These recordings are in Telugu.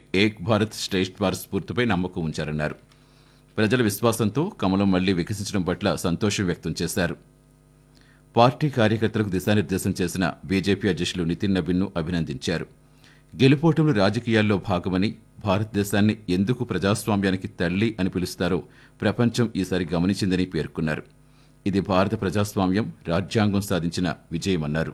ఏక్ భారత్ శ్రేష్ఠ్ భారత్ స్ఫూర్తిపై నమ్మకం ఉంచారన్నారు ప్రజల విశ్వాసంతో కమలం మళ్లీ వికసించడం పట్ల సంతోషం వ్యక్తం చేశారు పార్టీ కార్యకర్తలకు దిశానిర్దేశం చేసిన బీజేపీ అధ్యక్షులు నితిన్ నబీన్ను అభినందించారు గెలుపోటములు రాజకీయాల్లో భాగమని భారతదేశాన్ని ఎందుకు ప్రజాస్వామ్యానికి తల్లి అని పిలుస్తారో ప్రపంచం ఈసారి గమనించిందని పేర్కొన్నారు ఇది భారత ప్రజాస్వామ్యం రాజ్యాంగం సాధించిన విజయమన్నారు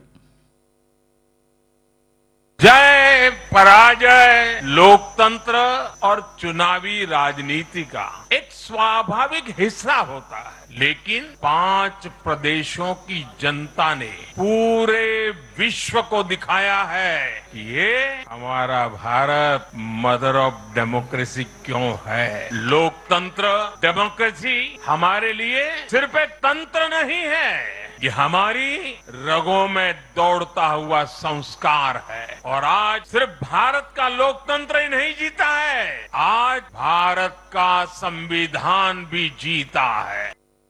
जय पराजय लोकतंत्र और चुनावी राजनीति का एक स्वाभाविक हिस्सा होता है लेकिन पांच प्रदेशों की जनता ने पूरे विश्व को दिखाया है कि ये हमारा भारत मदर ऑफ डेमोक्रेसी क्यों है लोकतंत्र डेमोक्रेसी हमारे लिए सिर्फ एक तंत्र नहीं है ये हमारी रगों में दौड़ता हुआ संस्कार है और आज सिर्फ भारत का लोकतंत्र ही नहीं जीता है आज भारत का संविधान भी जीता है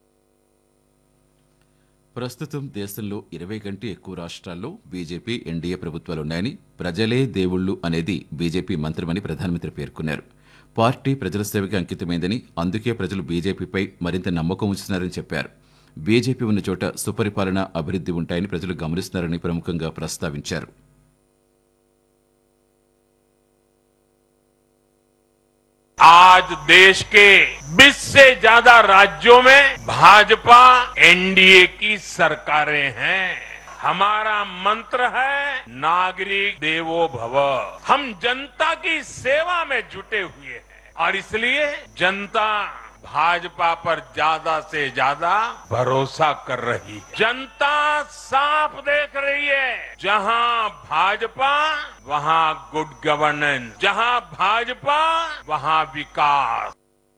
ప్రస్తుతం దేశంలో ఇరవై కంటే ఎక్కువ రాష్ట్రాల్లో బీజేపీ ఎన్డీఏ ప్రభుత్వాలున్నాయని ప్రజలే దేవుళ్లు అనేది బీజేపీ మంత్రమని ప్రధానమంత్రి పేర్కొన్నారు పార్టీ ప్రజల సేవకి అంకితమైందని అందుకే ప్రజలు బీజేపీపై మరింత నమ్మకం ఉంచుతున్నారని చెప్పారు బీజేపీ ఉన్న చోట సుపరిపాలన అభివృద్ధి ఉంటాయని ప్రజలు గమనిస్తున్నారని ప్రముఖంగా ప్రస్తావించారు आज देश के 20 से ज्यादा राज्यों में भाजपा एनडीए की सरकारें हैं हमारा मंत्र है नागरिक देवो भव हम जनता की सेवा में जुटे हुए हैं और इसलिए जनता भाजपा पर ज्यादा से ज्यादा भरोसा कर रही है जनता साफ देख रही है जहां भाजपा वहां गुड गवर्नेंस जहां भाजपा वहां विकास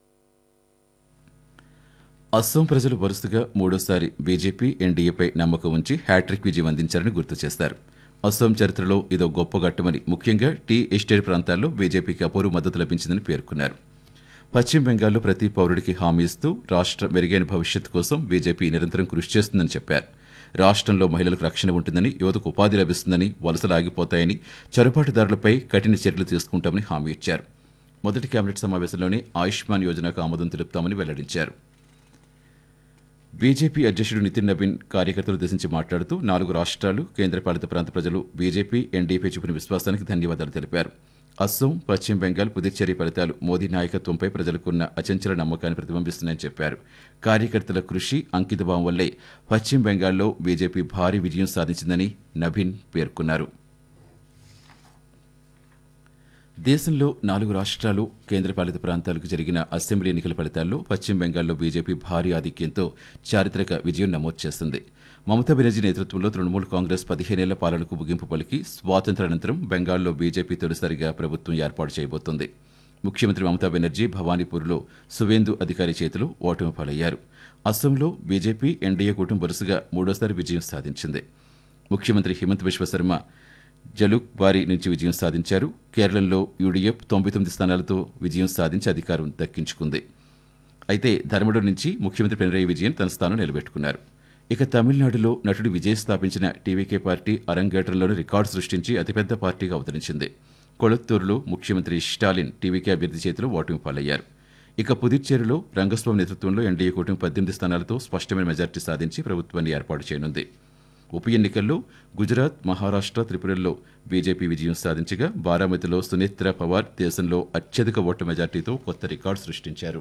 అస్సాం ప్రజలు వరుసగా మూడోసారి బీజేపీ ఎన్డీఏపై నమ్మకం ఉంచి హ్యాట్రిక్ విజయం అందించారని గుర్తు చేశారు అస్సాం చరిత్రలో ఇదో గొప్ప ఘట్టమని ముఖ్యంగా టీ ఎస్టేట్ ప్రాంతాల్లో బీజేపీకి అపూర్వ మద్దతు లభించిందని పేర్కొన్నారు పశ్చిమ బెంగాల్లో ప్రతి పౌరుడికి హామీ ఇస్తూ రాష్ట్ర మెరుగైన భవిష్యత్తు కోసం బీజేపీ నిరంతరం కృషి చేస్తుందని చెప్పారు రాష్ట్రంలో మహిళలకు రక్షణ ఉంటుందని యువతకు ఉపాధి లభిస్తుందని వలసలు ఆగిపోతాయని చొరబాటుదారులపై కఠిన చర్యలు తీసుకుంటామని హామీ ఇచ్చారు మొదటి కేబినెట్ సమావేశంలోనే ఆయుష్మాన్ యోజనకు ఆమోదం తెలుపుతామని వెల్లడించారు బీజేపీ అధ్యక్షుడు నితిన్ నవీన్ కార్యకర్తలు ఉద్దేశించి మాట్లాడుతూ నాలుగు రాష్ట్రాలు కేంద్రపాలిత ప్రాంత ప్రజలు బీజేపీ ఎన్డీపీ చూపిన విశ్వాసానికి ధన్యవాదాలు తెలిపారు అస్సోం పశ్చిమ బెంగాల్ పుదుచ్చేరి ఫలితాలు మోదీ నాయకత్వంపై ప్రజలకున్న అచంచల నమ్మకాన్ని ప్రతిబింబిస్తున్నాయని చెప్పారు కార్యకర్తల కృషి అంకితభావం వల్లే పశ్చిమ బెంగాల్లో బీజేపీ భారీ విజయం సాధించిందని నవీన్ పేర్కొన్నారు దేశంలో నాలుగు రాష్ట్రాలు కేంద్రపాలిత ప్రాంతాలకు జరిగిన అసెంబ్లీ ఎన్నికల ఫలితాల్లో పశ్చిమ బెంగాల్లో బీజేపీ భారీ ఆధిక్యంతో చారిత్రక విజయం నమోదు చేసింది మమతా బెనర్జీ నేతృత్వంలో తృణమూల్ కాంగ్రెస్ పదిహేనేళ్ల పాలనకు ముగింపు పలికి స్వాతంత్రానంతరం బెంగాల్లో బీజేపీ తొలిసారిగా ప్రభుత్వం ఏర్పాటు చేయబోతోంది ముఖ్యమంత్రి మమతా బెనర్జీ భవానీపూర్లో సువేందు అధికారి చేతిలో ఓటమి పాలయ్యారు అస్సాంలో బీజేపీ ఎన్డీఏ కూటమి వరుసగా మూడోసారి విజయం సాధించింది ముఖ్యమంత్రి హిమంత్ బిశ్వశర్మ జలుక్ బారి నుంచి విజయం సాధించారు కేరళలో యూడీఎఫ్ తొంభై తొమ్మిది స్థానాలతో విజయం సాధించి అధికారం దక్కించుకుంది అయితే ధర్మడు నుంచి ముఖ్యమంత్రి పినరయి విజయన్ తన స్థానం నిలబెట్టుకున్నారు ఇక తమిళనాడులో నటుడు విజయ్ స్థాపించిన టీవీకే పార్టీ అరంగేట్రంలోని రికార్డు సృష్టించి అతిపెద్ద పార్టీగా అవతరించింది కొళత్తూరులో ముఖ్యమంత్రి స్టాలిన్ టీవీకే అభ్యర్థి చేతిలో ఓటమి పాలయ్యారు ఇక పుదుచ్చేరిలో రంగస్వామి నేతృత్వంలో ఎన్డీఏ కూటమి పద్దెనిమిది స్థానాలతో స్పష్టమైన మెజార్టీ సాధించి ప్రభుత్వాన్ని ఏర్పాటు చేయనుంది ఉప ఎన్నికల్లో గుజరాత్ మహారాష్ట్ర త్రిపురల్లో బీజేపీ విజయం సాధించగా బారామతిలో సునేత్ర పవార్ దేశంలో అత్యధిక ఓట్ల మెజార్టీతో కొత్త రికార్డు సృష్టించారు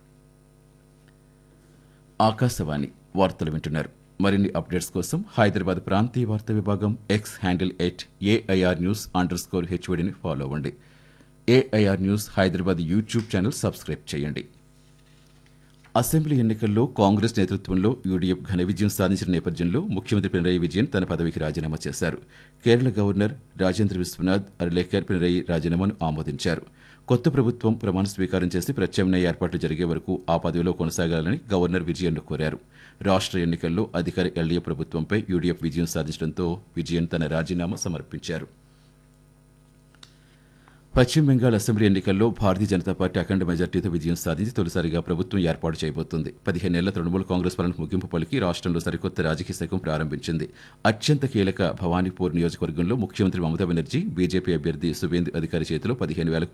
ఆకాశవాణి వార్తలు వింటున్నారు మరిన్ని అప్డేట్స్ కోసం హైదరాబాద్ ప్రాంతీయ వార్తా విభాగం X handle at AIR news under score హెచ్ఓడిని ఫాలో అవ్వండి AIR news Hyderabad YouTube channel subscribe చేయండి అసెంబ్లీ ఎన్నికల్లో కాంగ్రెస్ నేతృత్వంలో యూడీఎఫ్ ఘన విజయం సాధించిన నేపథ్యంలో ముఖ్యమంత్రి పినరయి విజయన్ తన పదవికి రాజీనామా చేశారు కేరళ గవర్నర్ రాజేంద్ర విశ్వనాథ్ అర్లేకర్ పినరయి రాజీనామాను ఆమోదించారు కొత్త ప్రభుత్వం ప్రమాణ స్వీకారం చేసి ప్రత్యామ్నాయ ఏర్పాట్లు జరిగే వరకు ఆ పదవిలో కొనసాగాలని గవర్నర్ విజయన్ను కోరారు రాష్ట్ర ఎన్నికల్లో అధికార ఎల్డీఎఫ్ ప్రభుత్వంపై యూడీఎఫ్ విజయం సాధించడంతో విజయన్ తన రాజీనామా సమర్పించారు పశ్చిమ బెంగాల్ అసెంబ్లీ ఎన్నికల్లో భారతీయ జనతా పార్టీ అఖండ మెజార్టీతో విజయం సాధించి తొలిసారిగా ప్రభుత్వం ఏర్పాటు చేయబోతోంది పదిహేనేళ్ల తృణమూల్ కాంగ్రెస్ పాలనకు ముగింపు పలికి రాష్ట్రంలో సరికొత్త రాజకీయ శకం ప్రారంభించింది అత్యంత కీలక భవానీపూర్ నియోజకవర్గంలో ముఖ్యమంత్రి మమతా బెనర్జీ బీజేపీ అభ్యర్థి సువేందు అధికారి చేతిలో పదిహేను వేలకు